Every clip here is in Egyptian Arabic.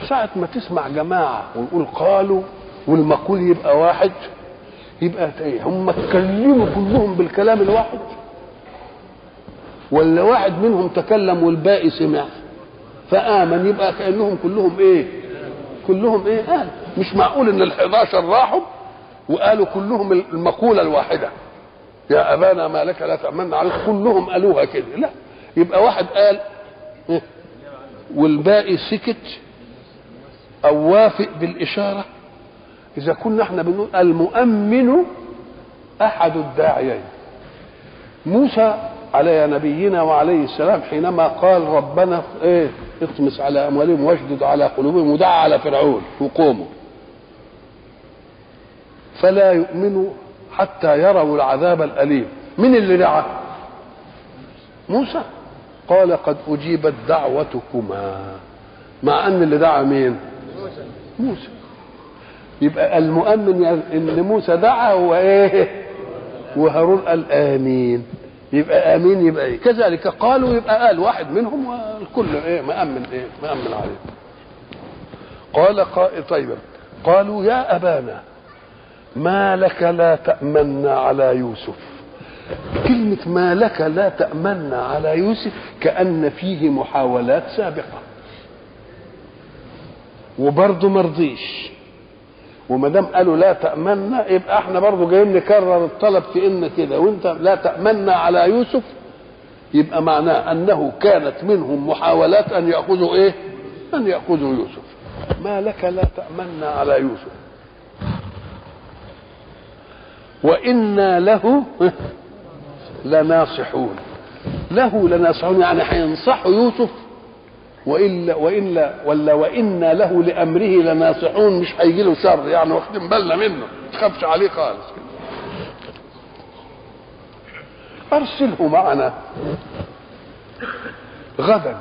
ساعة ما تسمع جماعة ويقول قالوا والمقول يبقى واحد يبقى ايه هم اتكلموا كلهم بالكلام الواحد ولا واحد منهم تكلم والباقي سمع فآمن يبقى كأنهم كلهم ايه كلهم ايه قال مش معقول ان الحداشر راحوا وقالوا كلهم المقولة الواحدة يا أبانا ما لك لا تأمن عليك كلهم قالوها كده لا يبقى واحد قال إيه؟ والباقي سكت أو وافق بالإشارة إذا كنا احنا بنقول المؤمن أحد الداعيين موسى على نبينا وعليه السلام حينما قال ربنا ايه اطمس على اموالهم واشدد على قلوبهم ودع على فرعون وقوموا فلا يؤمنوا حتى يروا العذاب الاليم من اللي دعا موسى قال قد اجيبت دعوتكما مع ان اللي دعا مين موسى يبقى المؤمن ان موسى دعا هو ايه وهارون قال امين يبقى امين يبقى ايه كذلك قالوا يبقى قال واحد منهم والكل ايه مأمن ايه مأمن عليه قال قائل طيب قالوا يا ابانا ما لك لا تأمنا على يوسف كلمة ما لك لا تأمنا على يوسف كأن فيه محاولات سابقة وبرضه مرضيش وما دام قالوا لا تأمنا يبقى احنا برضه جايين نكرر الطلب في ان كده وانت لا تأمنا على يوسف يبقى معناه انه كانت منهم محاولات ان يأخذوا ايه؟ ان يأخذوا يوسف ما لك لا تأمنا على يوسف وإنا له لناصحون له لناصحون يعني هينصحوا يوسف والا والا ولا وانا له لامره لناصحون مش هيجي له شر يعني واخدين بالنا منه ما تخافش عليه خالص ارسله معنا غدا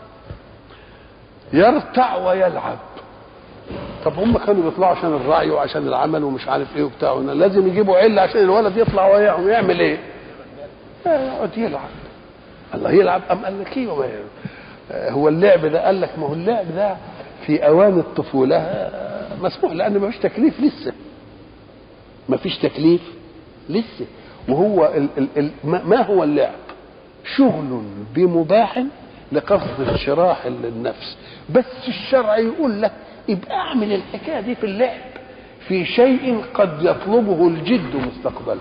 يرتع ويلعب طب هم كانوا بيطلعوا عشان الرعي وعشان العمل ومش عارف ايه وبتاع لازم يجيبوا عله عشان الولد يطلع وياهم يعمل ايه؟ يقعد يلعب الله يلعب ام قال لك ايه هو اللعب ده قال لك ما هو اللعب ده في اوان الطفوله مسموح لان ما فيش تكليف لسه ما فيش تكليف لسه وهو ال ال ال ما هو اللعب شغل بمباح لقصد انشراح للنفس بس الشرع يقول لك يبقى اعمل الحكايه دي في اللعب في شيء قد يطلبه الجد مستقبلا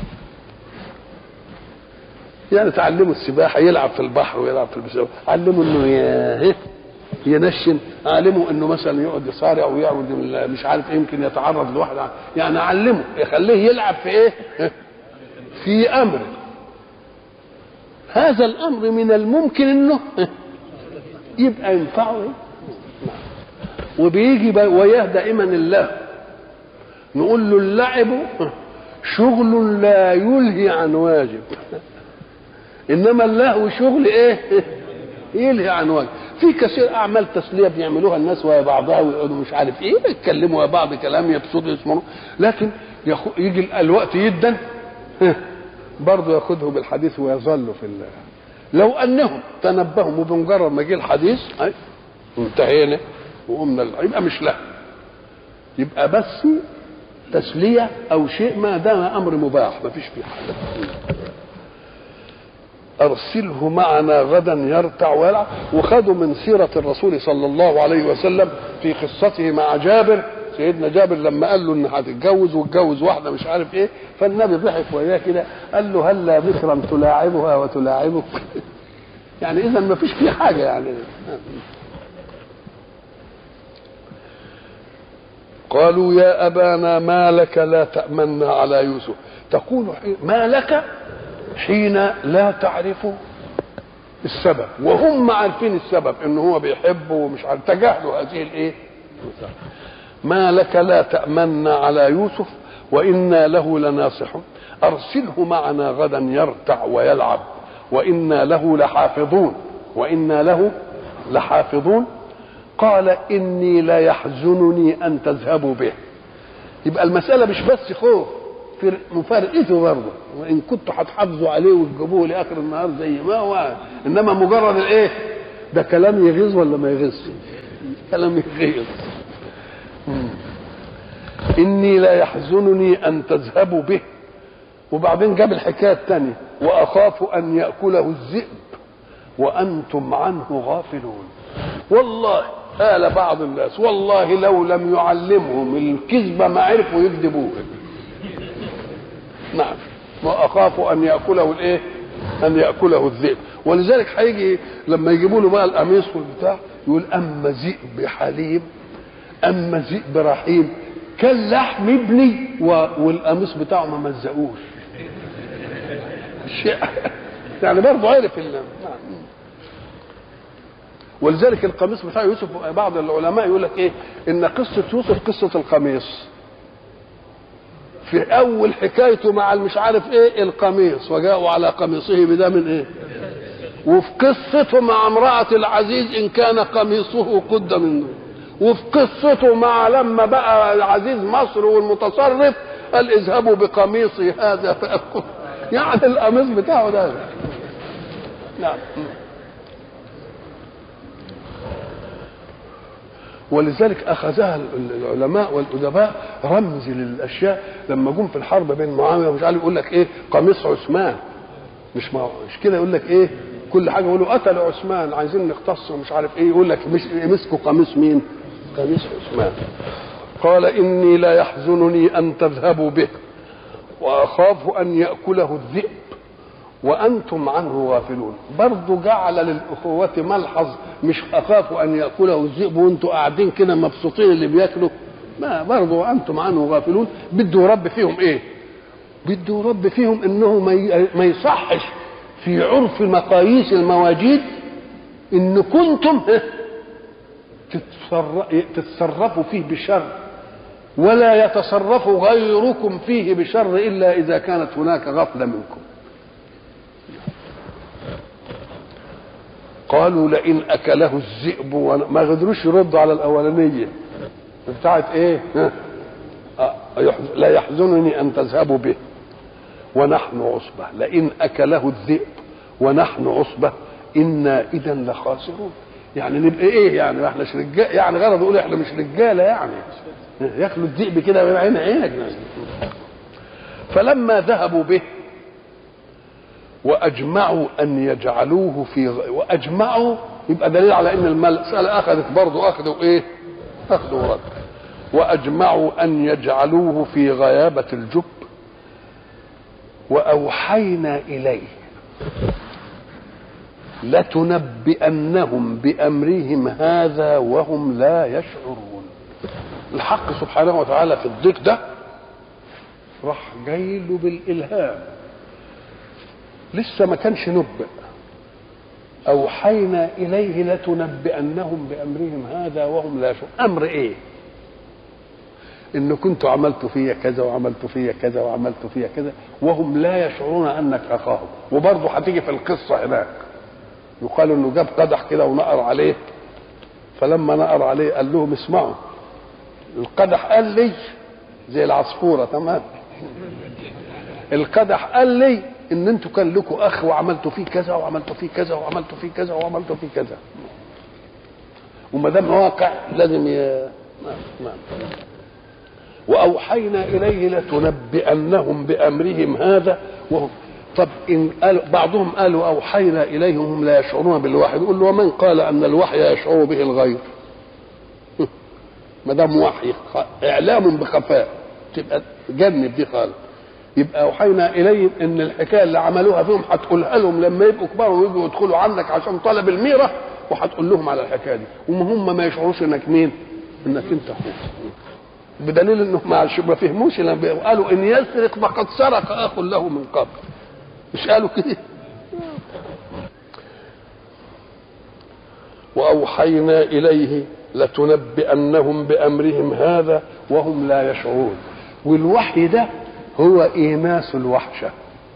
يعني تعلموا السباحه يلعب في البحر ويلعب في البسين علموا انه ي... ينشن علموا انه مثلا يقعد يصارع ويقعد مش عارف يمكن يتعرض لواحد يعني علمه يخليه يلعب في ايه في امر هذا الامر من الممكن انه يبقى ينفعه وبيجي وياه دائما الله نقول له اللعب شغل لا يلهي عن واجب انما اللهو شغل ايه يلهي عن واجب في كثير اعمال تسليه بيعملوها الناس ويا بعضها ويقعدوا مش عارف ايه يتكلموا يا بعض كلام يبسطوا يسمعوا لكن يخو يجي الوقت جدا برضه ياخذه بالحديث ويظل في الله لو انهم تنبهوا وبمجرد ما جه الحديث اي انتهينا وقمنا يبقى مش له يبقى بس تسليه او شيء ما دام امر مباح ما فيش فيه حاجه ارسله معنا غدا يرتع ويلعب وخدوا من سيره الرسول صلى الله عليه وسلم في قصته مع جابر سيدنا جابر لما قال له ان هتتجوز واتجوز واحده مش عارف ايه فالنبي ضحك وياه كده قال له هلا بكرا تلاعبها وتلاعبك يعني اذا ما فيش فيه حاجه يعني قالوا يا ابانا ما لك لا تامنا على يوسف تقول ما لك حين لا تعرف السبب وهم عارفين السبب ان هو بيحب ومش عارف تجاهلوا هذه الايه ما لك لا تأمنا على يوسف وإنا له لناصحون أرسله معنا غدا يرتع ويلعب وإنا له لحافظون وإنا له لحافظون قال إني لا يحزنني أن تذهبوا به يبقى المسألة مش بس خوف في مفارقته برضه وإن كنتوا هتحافظوا عليه وتجيبوه لآخر النهار زي ما هو انما مجرد الايه ده كلام يغيظ ولا ما يغيظش كلام يغيظ اني لا يحزنني ان تذهبوا به وبعدين جاب الحكايه الثانيه واخاف ان ياكله الذئب وانتم عنه غافلون والله قال بعض الناس والله لو لم يعلمهم الكذب ما عرفوا يكذبوه نعم واخاف ان ياكله الايه ان ياكله الذئب ولذلك هيجي لما يجيبوا له بقى القميص والبتاع يقول اما ذئب حليم اما ذئب رحيم كان لحم ابني والقميص بتاعه ما مزقوش شيء يعني برضه عرف ال- نعم. ولذلك القميص بتاع يوسف بعض العلماء يقول لك ايه ان قصه يوسف قصه القميص في اول حكايته مع المش عارف ايه القميص وجاءوا على قميصه بدم ايه وفي قصته مع امرأة العزيز إن كان قميصه قد منه وفي قصته مع لما بقى العزيز مصر والمتصرف قال اذهبوا بقميصي هذا فأكون يعني القميص بتاعه ده نعم ولذلك اخذها العلماء والادباء رمز للاشياء لما جم في الحرب بين معاويه ومش عارف يقول لك ايه قميص عثمان مش ما مش كده يقول لك ايه كل حاجه يقولوا قتلوا عثمان عايزين نختص ومش عارف ايه يقول لك مش مسكوا قميص مين؟ قميص عثمان قال اني لا يحزنني ان تذهبوا به واخاف ان ياكله الذئب وانتم عنه غافلون برضه جعل للاخوه ملحظ مش اخاف ان ياكله الذئب وانتم قاعدين كده مبسوطين اللي بياكلوا ما برضه انتم عنه غافلون بده يربي فيهم ايه بده يربي فيهم انه ما ي- ما يصحش في عرف مقاييس المواجيد ان كنتم ها، تتصر- تتصرفوا فيه بشر ولا يتصرف غيركم فيه بشر الا اذا كانت هناك غفله منكم قالوا لئن اكله الذئب ون- ما قدروش يردوا على الاولانيه بتاعت ايه ها؟ آه، يحز- لا يحزنني ان تذهبوا به ونحن عصبة لئن أكله الذئب ونحن عصبة إنا إذا لخاسرون يعني نبقى إيه يعني ما إحناش رجال يعني غرض يقول إحنا مش رجالة يعني ياكلوا الذئب كده من عين عينك فلما ذهبوا به وأجمعوا أن يجعلوه في غ... وأجمعوا يبقى دليل على إن المسألة أخذت برضه أخذوا إيه؟ أخذوا رد وأجمعوا أن يجعلوه في غيابة الجب واوحينا اليه لتنبئنهم بامرهم هذا وهم لا يشعرون الحق سبحانه وتعالى في الضيق ده راح جاي له بالالهام لسه ما كانش نبئ اوحينا اليه لتنبئنهم بامرهم هذا وهم لا يشعرون امر ايه ان كنت عملت فيا كذا وعملت فيا كذا وعملت فيا كذا وهم لا يشعرون انك اخاهم وبرضه هتيجي في القصه هناك يقال انه جاب قدح كده ونقر عليه فلما نقر عليه قال لهم اسمعوا القدح قال لي زي العصفوره تمام القدح قال لي ان انتوا كان لكم اخ وعملتوا فيه كذا وعملتوا فيه كذا وعملتوا فيه كذا وعملتوا فيه كذا وما دام واقع لازم ي... نعم نعم واوحينا اليه لتنبئنهم بامرهم هذا وهم طب ان قال بعضهم قالوا اوحينا اليهم هم لا يشعرون بالوحي يقول له ومن قال ان الوحي يشعر به الغير ما دام وحي اعلام بخفاء تبقى جنب دي خالص يبقى اوحينا اليهم ان الحكايه اللي عملوها فيهم هتقولها لهم لما يبقوا كبار ويجوا يدخلوا عندك عشان طلب الميره وهتقول لهم على الحكايه دي وهم ما يشعروش انك مين؟ انك انت اخوه بدليل انهم ما ما فهموش لما قالوا ان يسرق فقد سرق اخ له من قبل مش قالوا كده واوحينا اليه لتنبئنهم بامرهم هذا وهم لا يشعرون والوحي ده هو ايناس الوحشه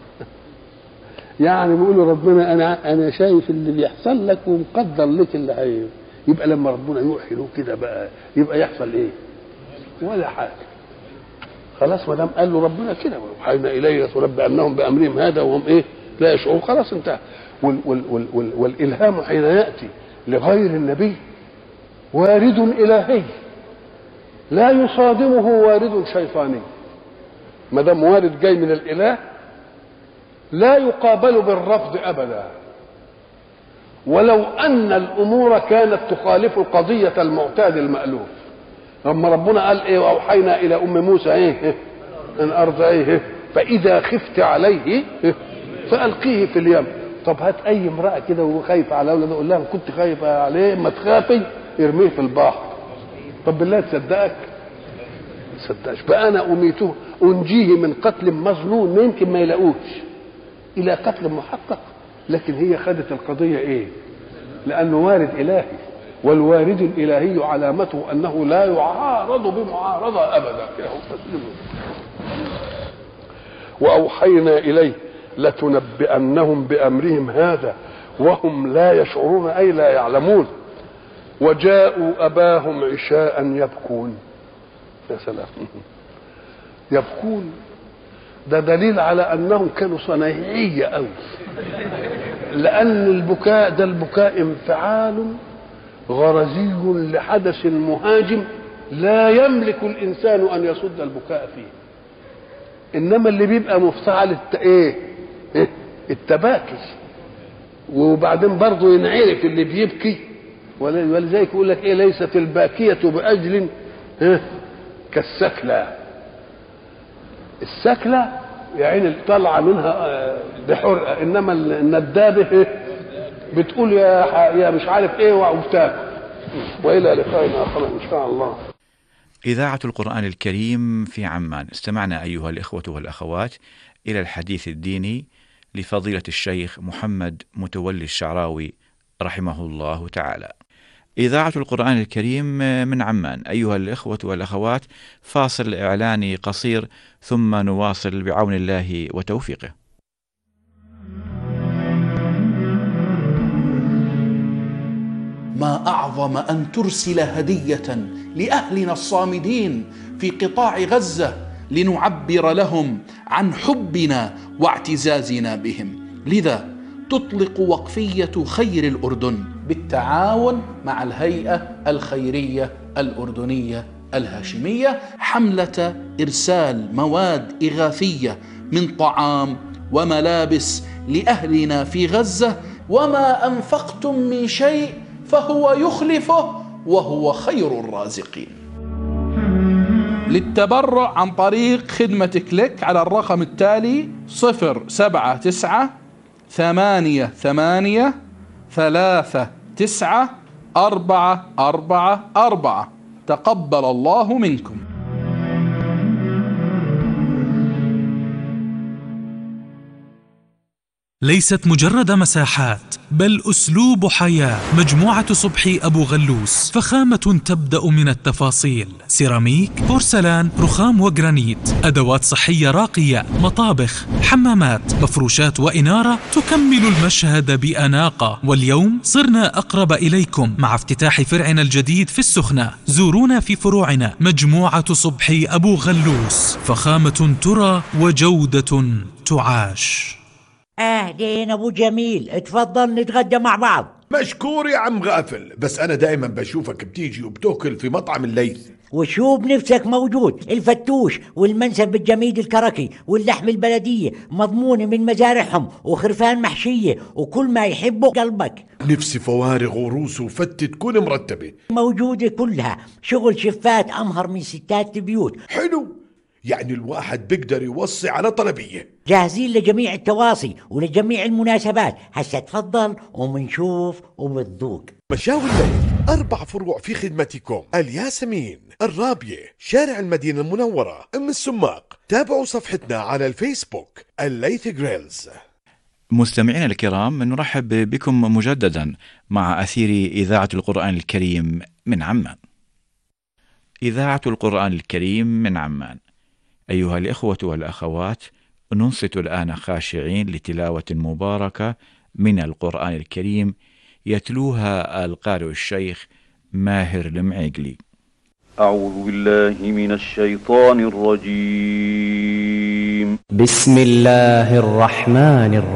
يعني بيقولوا ربنا انا انا شايف اللي بيحصل لك ومقدر لك اللي هي يبقى لما ربنا يوحي له كده بقى يبقى يحصل ايه؟ ولا حاجه خلاص ما دام قال له ربنا كده وحينا اليه لتنبئنهم بامرهم هذا وهم ايه؟ لا يشعرون خلاص انتهى وال وال وال وال والالهام حين ياتي لغير النبي وارد إلهي لا يصادمه وارد شيطاني ما دام وارد جاي من الإله لا يقابل بالرفض أبدا ولو أن الأمور كانت تخالف القضية المعتاد المألوف لما ربنا قال إيه وأوحينا إلى أم موسى إيه أن أرضعيه فإذا خفت عليه فألقيه في اليم طب هات أي امرأة كده وهو خايف على أولاد قول لها كنت خايفة عليه ما تخافي ارميه في البحر طب بالله تصدقك تصدقش بقى أنا أميته أنجيه من قتل مظنون ما يمكن ما يلاقوش إلى قتل محقق لكن هي خدت القضية إيه لأنه وارد إلهي والوارد الإلهي علامته أنه لا يعارض بمعارضة أبدا وأوحينا إليه لتنبئنهم بأمرهم هذا وهم لا يشعرون أي لا يعلمون وجاءوا أباهم عشاء يبكون يا سلام يبكون ده دليل على أنهم كانوا صنايعية أوي لأن البكاء ده البكاء انفعال غرزي لحدث مهاجم لا يملك الإنسان أن يصد البكاء فيه إنما اللي بيبقى مفتعل الت... إيه؟ إيه؟ التباكي وبعدين برضه ينعرف اللي بيبكي ولذلك يقول لك ايه ليست الباكية بأجل إيه؟ كالسكلى السكلة يعني طالعة منها بحرقة إنما الندابة بتقول يا يا مش عارف إيه وبتاكل وإلى لقاء آخر إن شاء الله إذاعة القرآن الكريم في عمان استمعنا أيها الإخوة والأخوات إلى الحديث الديني لفضيلة الشيخ محمد متولي الشعراوي رحمه الله تعالى إذاعة القرآن الكريم من عمان أيها الإخوة والأخوات فاصل إعلاني قصير ثم نواصل بعون الله وتوفيقه ما أعظم أن ترسل هدية لأهلنا الصامدين في قطاع غزة لنعبر لهم عن حبنا واعتزازنا بهم لذا تطلق وقفية خير الأردن بالتعاون مع الهيئة الخيرية الأردنية الهاشمية حملة إرسال مواد إغاثية من طعام وملابس لأهلنا في غزة وما أنفقتم من شيء فهو يخلفه وهو خير الرازقين للتبرع عن طريق خدمة كليك على الرقم التالي صفر سبعة تسعة ثمانية ثمانية ثلاثة تسعة أربعة أربعة أربعة تقبل الله منكم ليست مجرد مساحات بل اسلوب حياه مجموعه صبحي ابو غلوس فخامه تبدا من التفاصيل سيراميك بورسلان رخام وجرانيت ادوات صحيه راقيه مطابخ حمامات مفروشات واناره تكمل المشهد باناقه واليوم صرنا اقرب اليكم مع افتتاح فرعنا الجديد في السخنه زورونا في فروعنا مجموعه صبحي ابو غلوس فخامه ترى وجوده تعاش اهلين ابو جميل اتفضل نتغدى مع بعض مشكور يا عم غافل بس انا دائما بشوفك بتيجي وبتاكل في مطعم الليث وشو بنفسك موجود الفتوش والمنسف الجميد الكركي واللحم البلدية مضمونة من مزارعهم وخرفان محشية وكل ما يحبه قلبك نفسي فوارغ وروس وفتة تكون مرتبة موجودة كلها شغل شفات أمهر من ستات البيوت حلو يعني الواحد بيقدر يوصي على طلبية جاهزين لجميع التواصي ولجميع المناسبات هسا تفضل ومنشوف وبتذوق مشاوي الليل أربع فروع في خدمتكم الياسمين الرابية شارع المدينة المنورة أم السماق تابعوا صفحتنا على الفيسبوك الليث جريلز مستمعينا الكرام نرحب بكم مجددا مع أثير إذاعة القرآن الكريم من عمان إذاعة القرآن الكريم من عمان أيها الإخوة والأخوات ننصت الآن خاشعين لتلاوة مباركة من القرآن الكريم يتلوها القارئ الشيخ ماهر المعيقلي أعوذ بالله من الشيطان الرجيم بسم الله الرحمن الرحيم